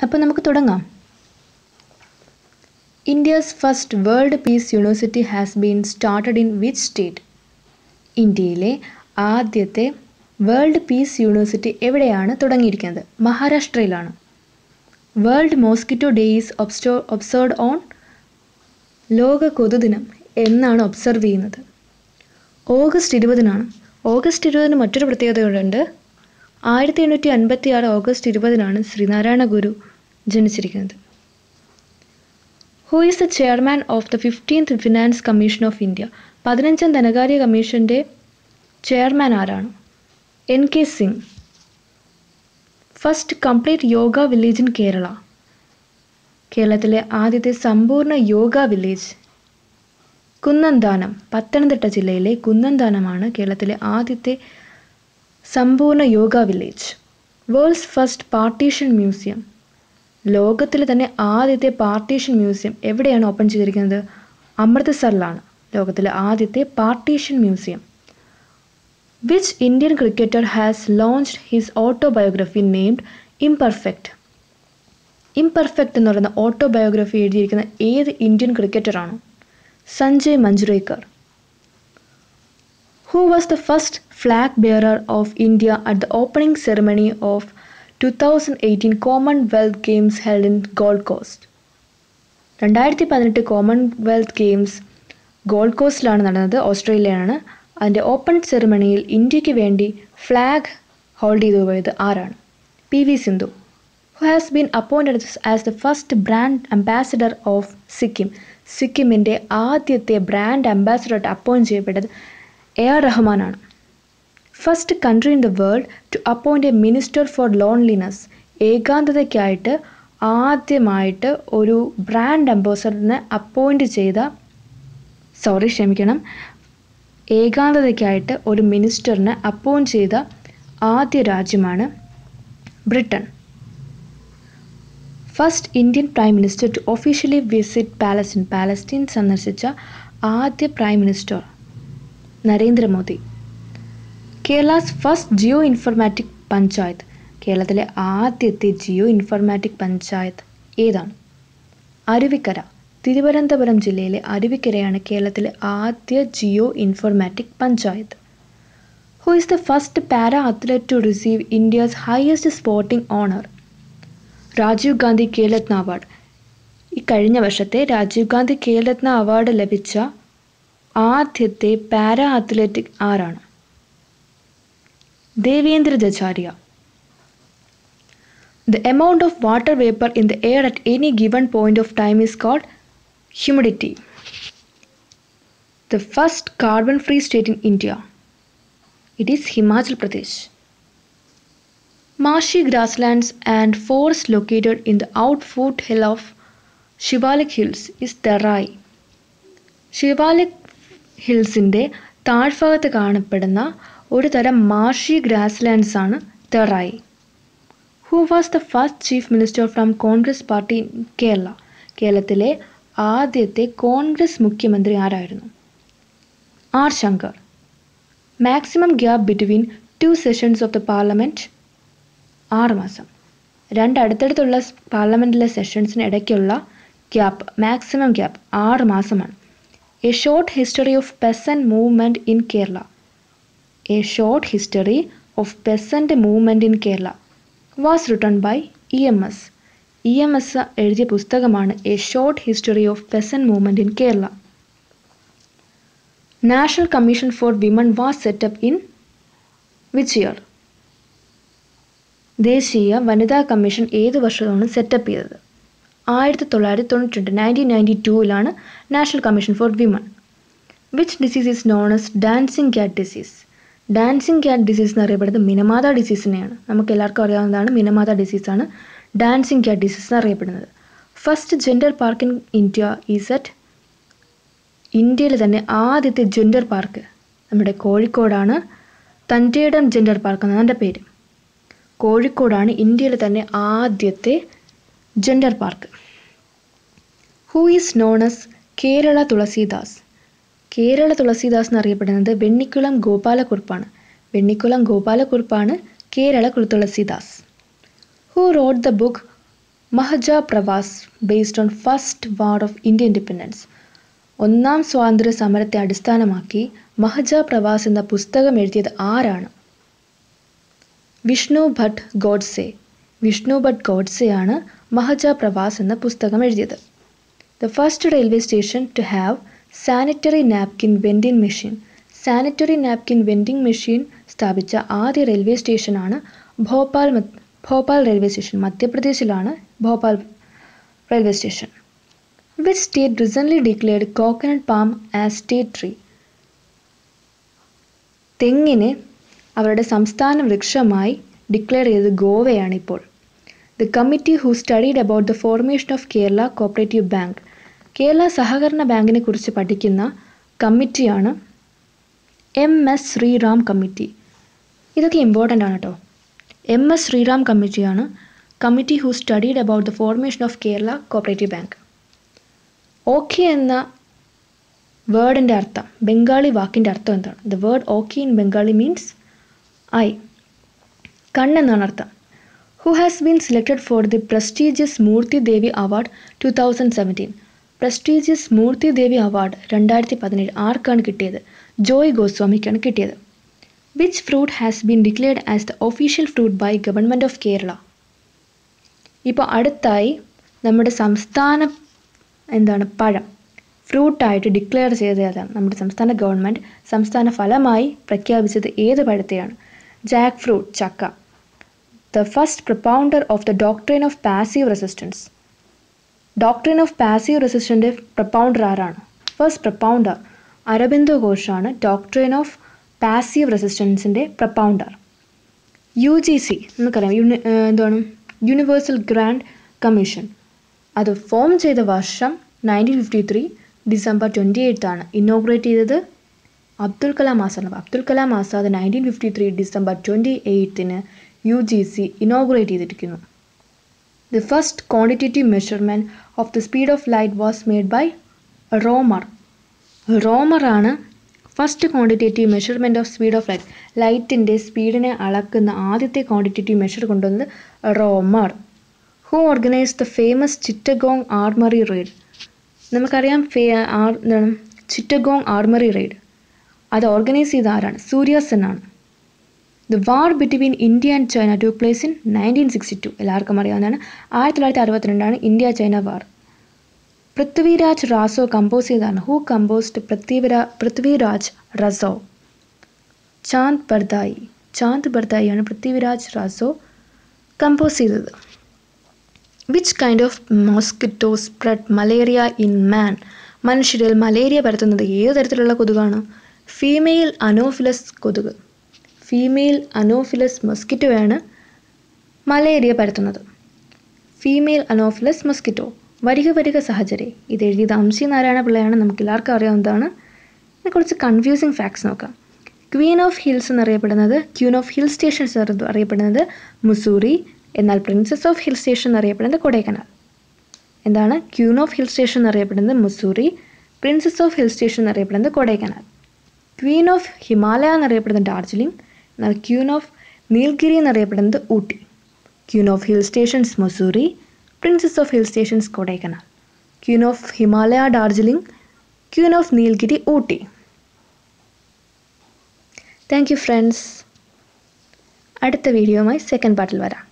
അപ്പോൾ നമുക്ക് തുടങ്ങാം India's first world peace university has been started in which state ഇന്ത്യയിലെ ആദ്യത്തെ വേൾഡ് പീസ് യൂണിവേഴ്സിറ്റി എവിടെയാണ് തുടങ്ങിയിരിക്കുന്നത് മഹാരാഷ്ട്രയിലാണ് വേൾഡ് മോസ്കിറ്റോ ഡേ ഈസ് ഒബ്സ്റ്റോ ഒബ്സർവ്ഡ് ഓൺ ലോക കൊതുദിനം എന്നാണ് ഒബ്സർവ് ചെയ്യുന്നത് ഓഗസ്റ്റ് ഇരുപതിനാണ് ഓഗസ്റ്റ് ഇരുപതിന് മറ്റൊരു പ്രത്യേകതകളുണ്ട് ആയിരത്തി എണ്ണൂറ്റി അൻപത്തി ആറ് ഓഗസ്റ്റ് ഇരുപതിനാണ് ശ്രീനാരായണ ഗുരു ജനിച്ചിരിക്കുന്നത് who is the chairman of the fifteenth finance commission of India പതിനഞ്ചാം ധനകാര്യ കമ്മീഷൻ്റെ ചെയർമാൻ ആരാണ് N K Singh first complete yoga village in Kerala കേരളത്തിലെ ആദ്യത്തെ സമ്പൂർണ്ണ യോഗ വില്ലേജ് കുന്നന്താനം പത്തനംതിട്ട ജില്ലയിലെ കുന്നന്താനമാണ് കേരളത്തിലെ ആദ്യത്തെ സമ്പൂർണ്ണ yoga village world's first partition museum ലോകത്തിലെ തന്നെ ആദ്യത്തെ പാർട്ടീഷൻ മ്യൂസിയം എവിടെയാണ് ഓപ്പൺ ചെയ്തിരിക്കുന്നത് അമൃത്സറിലാണ് ലോകത്തിലെ ആദ്യത്തെ partition museum which Indian cricketer has launched his autobiography named imperfect imperfect എന്ന് പറയുന്ന ഓട്ടോബയോഗ്രഫി എഴുതിയിരിക്കുന്ന ഏത് ഇന്ത്യൻ ക്രിക്കറ്ററാണ് Sanjay Manjrekar who was the first flag bearer of India at the opening ceremony of two thousand eighteen Commonwealth Games held in Gold Coast രണ്ടായിരത്തി പതിനെട്ട് Commonwealth games gold കോസ്റ്റിലാണ് നടന്നത് ഓസ്ട്രേലിയയാണ് അതിൻ്റെ open സെറമണിയിൽ ഇന്ത്യക്ക് വേണ്ടി ഫ്ലാഗ് ഹോൾഡ് ചെയ്തു പോയത് ആരാണ് P V Sindhu who has been appointed as the first brand ambassador of Sikkim സിക്കിമിൻ്റെ ആദ്യത്തെ ബ്രാൻഡ് അംബാസിഡറായിട്ട് അപ്പോയിൻറ്റ് ചെയ്യപ്പെട്ടത് എ ആർ റഹ്മാനാണ് first country in the world to appoint a minister for loneliness ഏകാന്തതയ്ക്കായിട്ട് ആദ്യമായിട്ട് ഒരു ബ്രാൻഡ് അംബാസഡറിനെ അപ്പോയിൻ്റ് ചെയ്ത സോറി ക്ഷമിക്കണം ഏകാന്തതയ്ക്കായിട്ട് ഒരു മിനിസ്റ്ററിനെ അപ്പോയിൻ്റ് ചെയ്ത ആദ്യ രാജ്യമാണ് Britain first Indian prime minister to officially visit Palestine Palestine സന്ദർശിച്ച ആദ്യ prime minister Narendra Modi Kerala's first geo informatic panchayat കേരളത്തിലെ ആദ്യത്തെ ജിയോ ഇൻഫർമാറ്റിക് പഞ്ചായത്ത് ഏതാണ് അരുവിക്കര തിരുവനന്തപുരം ജില്ലയിലെ അരുവിക്കരയാണ് കേരളത്തിലെ ആദ്യ geo informatic panchayat who is the first para athlete to receive India's highest sporting honour Rajiv Gandhi Khel Ratna award ഈ കഴിഞ്ഞ വർഷത്തെ രാജീവ് ഗാന്ധി ഖേൽരത്ന അവാർഡ് ലഭിച്ച ആദ്യത്തെ പാരാ അത്ലറ്റിക് ആരാണ് Devendra Jhajharia the amount of water vapour in the air at any given point of time is called humidity the first carbon free state in India it is Himachal Pradesh Marshy grasslands and forests located in the outfoot hill of Shivalik Hills is Terai. Shivalik ഹിൽസിൻ്റെ താഴ്ഭാഗത്ത് കാണപ്പെടുന്ന ഒരു തരം marshy grasslands ആണ് Terai who was the first chief minister from Congress party in Kerala കേരളത്തിലെ ആദ്യത്തെ കോൺഗ്രസ് മുഖ്യമന്ത്രി ആരായിരുന്നു R Shankar maximum gap between two sessions of the parliament ആറ് മാസം രണ്ട് അടുത്തടുത്തുള്ള പാർലമെൻറ്റിലെ സെഷൻസിന് ഇടയ്ക്കുള്ള ഗ്യാപ്പ് മാക്സിമം ഗ്യാപ്പ് ആറ് മാസമാണ് a short history of peasant movement in Kerala a short history of peasant movement in Kerala was written by E M S E M S എഴുതിയ പുസ്തകമാണ് a short history of peasant movement in Kerala national commission for women was set up in which year ദേശീയ വനിതാ commission ഏത് വർഷമാണ് setup ചെയ്തത് ആയിരത്തി തൊള്ളായിരത്തി തൊണ്ണൂറ്റി രണ്ട് നയൻറ്റീൻ നയൻറ്റി ടൂവിലാണ് national commission for women which disease is known as dancing cat disease dancing cat disease എന്നറിയപ്പെടുന്നത് മിനമാത ഡിസീസിനെയാണ് നമുക്ക് എല്ലാവർക്കും അറിയാവുന്നതാണ് മിനമാത ഡിസീസാണ് ഡാൻസിങ് ക്യാറ്റ് ഡിസീസ് എന്നറിയപ്പെടുന്നത് first gender park in India is at ഇന്ത്യയിലെ തന്നെ ആദ്യത്തെ ജെൻഡർ പാർക്ക് നമ്മുടെ കോഴിക്കോടാണ് തൻ്റെയിടം ജെൻഡർ പാർക്ക് എന്നാണ് എൻ്റെ പേര് കോഴിക്കോടാണ് ഇന്ത്യയിലെ തന്നെ ആദ്യത്തെ gender park who is known as Kerala Tulsidas Kerala Tulsidas എന്നറിയപ്പെടുന്നത് വെണ്ണിക്കുളം ഗോപാലക്കുറുപ്പാണ് വെണ്ണിക്കുളം ഗോപാലക്കുറുപ്പാണ് Kerala Tulsidas who wrote the book Majha Pravas based on first war of India independence ഒന്നാം സ്വാതന്ത്ര്യ സമരത്തെ അടിസ്ഥാനമാക്കി മഹജ പ്രവാസ് എന്ന പുസ്തകം എഴുതിയത് ആരാണ് വിഷ്ണു ഭട്ട് ഗോഡ്സെ വിഷ്ണു ഭട്ട് ഗോഡ്സെയാണ് മഹജ പ്രവാസ് എന്ന പുസ്തകം എഴുതിയത് the first railway station to have sanitary napkin vending machine sanitary napkin vending machine സ്ഥാപിച്ച ആദ്യ റെയിൽവേ സ്റ്റേഷനാണ് ഭോപ്പാൽ മ- ഭോപ്പാൽ റെയിൽവേ സ്റ്റേഷൻ മധ്യപ്രദേശിലാണ് Bhopal railway station which state recently declared coconut palm as state tree തെങ്ങിനെ അവരുടെ സംസ്ഥാന വൃക്ഷമായി ഡിക്ലെയർ ചെയ്തത് ഗോവയാണ് ഇപ്പോൾ the committee who studied about the formation of Kerala cooperative bank Kerala സഹകരണ ബാങ്കിനെ കുറിച്ച് പഠിക്കുന്ന കമ്മിറ്റിയാണ് എം എസ് ശ്രീറാം കമ്മിറ്റി ഇതൊക്കെ ഇമ്പോർട്ടൻ്റ് ആണ് കേട്ടോ എം എസ് ശ്രീറാം കമ്മിറ്റിയാണ് committee who studied about the formation of Kerala cooperative bank okay എന്ന വേർഡിൻ്റെ അർത്ഥം ബംഗാളി വാക്കിൻ്റെ അർത്ഥം എന്താണ് the word okay in Bengali means eye കണ്ണെന്നാണ് അർത്ഥം who has been selected for the prestigious Moorthy Devi award two thousand seventeen prestigious Moorthy Devi award രണ്ടായിരത്തി പതിനേഴ് ആർക്കാണ് കിട്ടിയത് ജോയ് ഗോസ്വാമിക്കാണ് കിട്ടിയത് which fruit has been declared as the official fruit by government of Kerala ഇപ്പോൾ അടുത്തായി നമ്മുടെ സംസ്ഥാന എന്താണ് പഴം ഫ്രൂട്ടായിട്ട് ഡിക്ലെയർ ചെയ്തതാണ് നമ്മുടെ സംസ്ഥാന ഗവൺമെൻറ് സംസ്ഥാന ഫലമായി പ്രഖ്യാപിച്ചത് ഏത് പഴത്തെയാണ് ജാക്ക് ഫ്രൂട്ട് ചക്ക the first propounder of the doctrine of passive resistance doctrine of passive റെസിസ്റ്റൻ്റെ പ്രൊപ്പൗണ്ടർ ആരാണ് ഫസ്റ്റ് പ്രൊപ്പൗണ്ടർ അരബിന്ദു ഘോഷാണ് ഡോക്ട്രിൻ ഓഫ് പാസീവ് റെസിസ്റ്റൻസിൻ്റെ പ്രൊപ്പൗണ്ടർ യു ജി സി നമുക്കറിയാം യൂണി ഏഹ് എന്താണ് യൂണിവേഴ്സൽ ഗ്രാൻഡ് കമ്മീഷൻ അത് ഫോം ചെയ്ത വർഷം nineteen fifty three December twenty eight ആണ് ഇന്നോഗ്രേറ്റ് ചെയ്തത് Abdul Kalam Azad Abdul Kalam Azad nineteen fifty three December twenty എയ്ത്തിന് യു ജി സി ഇനോഗ്രേറ്റ് ചെയ്തിരിക്കുന്നു the first quantitative measurement of the speed of light was made by Roemer റോമറാണ് first quantitative measurement of speed of light ലൈറ്റിൻ്റെ സ്പീഡിനെ അളക്കുന്ന ആദ്യത്തെ quantitative measure കൊണ്ടുവന്നത് Roemer who organise the famous Chittagong armoury raid നമുക്കറിയാം ഫേ ആർ എന്താണ് ചിറ്റഗോങ് ആർമറി റെയ്ഡ് അത് ഓർഗനൈസ് ചെയ്ത ആരാണ് സൂര്യാസൻ ആണ് the war between India and China took place in nineteen sixty two എല്ലാവർക്കും അറിയാവുന്നതാണ് ആയിരത്തി തൊള്ളായിരത്തി അറുപത്തിരണ്ടാണ് ഇന്ത്യ ചൈന വാർ പൃഥ്വിരാജ് റാസോ കമ്പോസ് ചെയ്തതാണ് ഹൂ കമ്പോസ്ഡ് പൃഥ്വിരാ പൃഥ്വിരാജ് റസോ ചാന്ദ് ബർദായി ചാന്ദ് ബർദായിയാണ് പൃഥ്വിരാജ് റാസോ കമ്പോസ് ചെയ്തത് which kind of mosquito spread malaria in man മനുഷ്യരിൽ മലേറിയ പരത്തുന്നത് ഏത് തരത്തിലുള്ള കൊതുകാണ് ഫീമെയിൽ അനോഫിലസ് കൊതുക് ഫീമെയിൽ അനോഫിലസ് മൊസ്കിറ്റോയാണ് മലേറിയ പരത്തുന്നത് ഫീമെയിൽ അനോഫിലസ് മൊസ്കിറ്റോ വരിക വരിക സഹചരെ ഇത് എഴുതിയത് അംശി നാരായണ പിള്ളയാണ് നമുക്ക് എല്ലാവർക്കും അറിയാവുന്നതാണ് ഇനി കുറച്ച് കൺഫ്യൂസിങ് ഫാക്ട്സ് നോക്കാം ക്വീൻ ഓഫ് ഹിൽസ് എന്നറിയപ്പെടുന്നത് ക്യൂൻ ഓഫ് ഹിൽ സ്റ്റേഷൻസ് അറിയപ്പെടുന്നത് മുസൂറി എന്നാൽ പ്രിൻസസ് ഓഫ് ഹിൽ സ്റ്റേഷൻ എന്നറിയപ്പെടുന്നത് കൊടൈക്കനാൽ എന്താണ് ക്യൂൻ ഓഫ് ഹിൽ സ്റ്റേഷൻ എന്നറിയപ്പെടുന്നത് Mussoorie princess of hill station എന്നറിയപ്പെടുന്നത് കൊടൈക്കനാൽ ക്വീൻ ഓഫ് ഹിമാലയ എന്നറിയപ്പെടുന്നത് ഡാർജിലിംഗ് എന്നാൽ ക്യൂൻ ഓഫ് നീൽഗിരി എന്നറിയപ്പെടുന്നത് Ooty queen of hill stations Mussoorie princess of hill stations Kodaikanal queen of Himalaya Darjeeling queen of Nilgiri Ooty thank you friends അടുത്ത വീഡിയോയുമായി second പാർട്ടിൽ വരാം